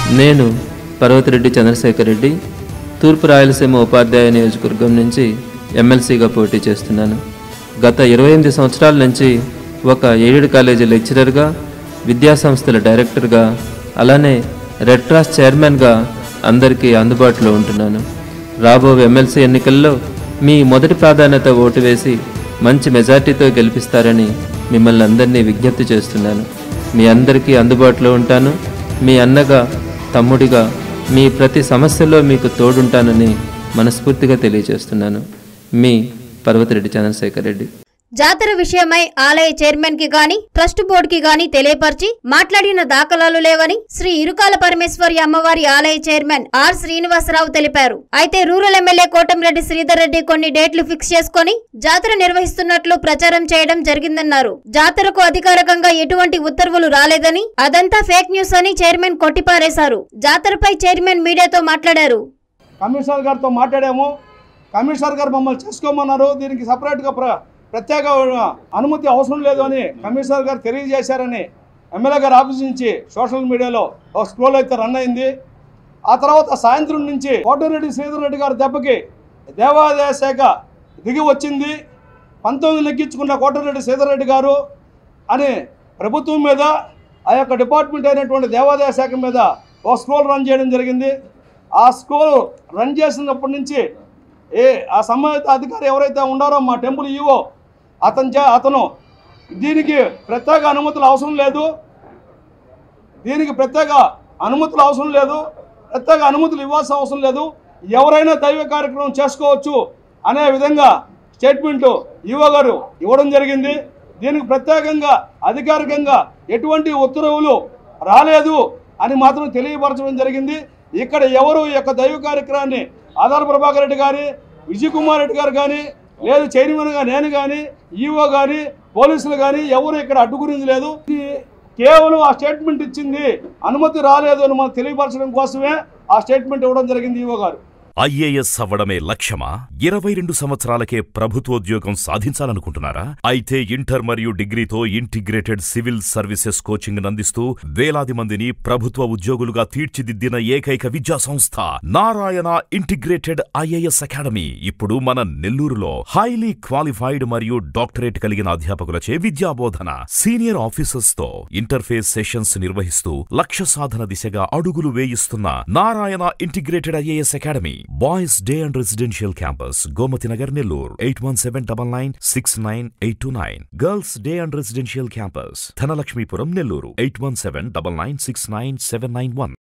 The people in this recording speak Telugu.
నేను పర్వతిరెడ్డి చంద్రశేఖర్ రెడ్డి తూర్పు రాయలసీమ ఉపాధ్యాయ నియోజకవర్గం నుంచి ఎమ్మెల్సీగా పోటీ చేస్తున్నాను గత ఇరవై ఎనిమిది సంవత్సరాల నుంచి ఒక ఎయిడెడ్ కాలేజీ లెక్చరర్గా విద్యాసంస్థల డైరెక్టర్గా అలానే రెడ్ క్రాస్ చైర్మన్గా అందరికీ అందుబాటులో ఉంటున్నాను రాబో ఎమ్మెల్సీ ఎన్నికల్లో మీ మొదటి ప్రాధాన్యత ఓటు వేసి మంచి మెజార్టీతో గెలిపిస్తారని మిమ్మల్ని అందరినీ విజ్ఞప్తి చేస్తున్నాను మీ అందరికీ అందుబాటులో ఉంటాను మీ అన్నగా తమ్ముడిగా మీ ప్రతి సమస్యలో మీకు తోడుంటానని మనస్ఫూర్తిగా తెలియజేస్తున్నాను మీ పర్వతిరెడ్డి చంద్రశేఖర్ రెడ్డి జాతర విషయమై ఆలయ చైర్మన్ కి గాని ట్రస్ట్ బోర్డు కి గాని తెలియపరిచి మాట్లాడిన దాఖలాలు లేవని శ్రీ ఇరుకాల పరమేశ్వరి అమ్మవారి ఆలయ చైర్మన్ ఆర్ శ్రీనివాసరావు తెలిపారు అయితే రూరల్ ఎమ్మెల్యే కోటంరెడ్డి శ్రీధర్ రెడ్డి కొన్ని డేట్లు ఫిక్స్ చేసుకొని జాతర నిర్వహిస్తున్నట్లు ప్రచారం చేయడం జరిగిందన్నారు జాతరకు అధికారికంగా ఎటువంటి ఉత్తర్వులు రాలేదని అదంతా ఫేక్ న్యూస్ అని చైర్మన్ కొట్టిపారేశారు జాతరపై చైర్మన్ మీడియాతో మాట్లాడారు కమిషనర్ గారితో మాట్లాడాము కమిషనర్ గారు మమ్మల్ని చేసుకోమన్నారు దీనికి సపరేట్గా ప్ర ప్రత్యేక అనుమతి అవసరం లేదు అని కమిషనర్ గారు తెలియజేశారని ఎమ్మెల్యే గారి ఆఫీస్ నుంచి సోషల్ మీడియాలో ఒక స్క్రోల్ అయితే రన్ అయింది ఆ తర్వాత సాయంత్రం నుంచి కోటరెడ్డి శ్రీధర్ రెడ్డి గారి దెబ్బకి దేవాదాయ శాఖ దిగి వచ్చింది పంతొమ్మిది నెగ్గించుకున్న కోటరెడ్డి శ్రీధర్ రెడ్డి గారు అని ప్రభుత్వం మీద ఆ యొక్క డిపార్ట్మెంట్ అయినటువంటి దేవాదాయ శాఖ మీద ఒక స్క్రోల్ రన్ చేయడం జరిగింది ఆ స్కూల్ రన్ చేసినప్పటి నుంచి ఏ ఆ సంబంధిత అధికారి ఎవరైతే ఉన్నారో మా టెంపుల్ ఈవో అతని చే అతను దీనికి ప్రత్యేక అనుమతులు అవసరం లేదు దీనికి ప్రత్యేక అనుమతులు అవసరం లేదు ప్రత్యేక అనుమతులు ఇవ్వాల్సిన అవసరం లేదు ఎవరైనా దైవ కార్యక్రమం చేసుకోవచ్చు అనే విధంగా స్టేట్మెంట్ ఈవో గారు ఇవ్వడం జరిగింది దీనికి ప్రత్యేకంగా అధికారికంగా ఎటువంటి ఉత్తర్వులు రాలేదు అని మాత్రం తెలియపరచడం జరిగింది ఇక్కడ ఎవరు ఈ యొక్క దైవ కార్యక్రమాన్ని ఆధార్ ప్రభాకర్ రెడ్డి గారి విజయ్ కుమార్ రెడ్డి గారు కానీ లేదు చైర్మన్గా నేను కానీ ఈఓ కానీ పోలీసులు కానీ ఎవరు ఇక్కడ అడ్డుగురింది లేదు ఇది కేవలం ఆ స్టేట్మెంట్ ఇచ్చింది అనుమతి రాలేదు అని మనం తెలియపరచడం కోసమే ఆ స్టేట్మెంట్ ఇవ్వడం జరిగింది ఈఓ గారు ఐఏఎస్ అవ్వడమే లక్ష్యమా ఇరవై రెండు సంవత్సరాలకే ప్రభుత్వోద్యోగం సాధించాలనుకుంటున్నారా అయితే ఇంటర్ మరియు డిగ్రీతో ఇంటిగ్రేటెడ్ సివిల్ సర్వీసెస్ కోచింగ్ అందిస్తూ వేలాది మందిని ప్రభుత్వ ఉద్యోగులుగా తీర్చిదిద్దిన ఏకైక విద్యా సంస్థ నారాయణ ఇంటిగ్రేటెడ్ ఐఏఎస్ అకాడమీ ఇప్పుడు మన నెల్లూరులో హైలీ క్వాలిఫైడ్ మరియు డాక్టరేట్ కలిగిన అధ్యాపకులచే విద్యాబోధన సీనియర్ ఆఫీసర్స్ తో ఇంటర్ఫేస్ సెషన్స్ నిర్వహిస్తూ లక్ష్య సాధన దిశగా అడుగులు వేయిస్తున్న Narayana integrated IAS academy boys day and residential campus Gomathi Nagar Nellore eight one seven double nine six nine eight two nine girls day and residential campus Dhanalakshmipuram Nellore eight one seven double nine six nine seven nine one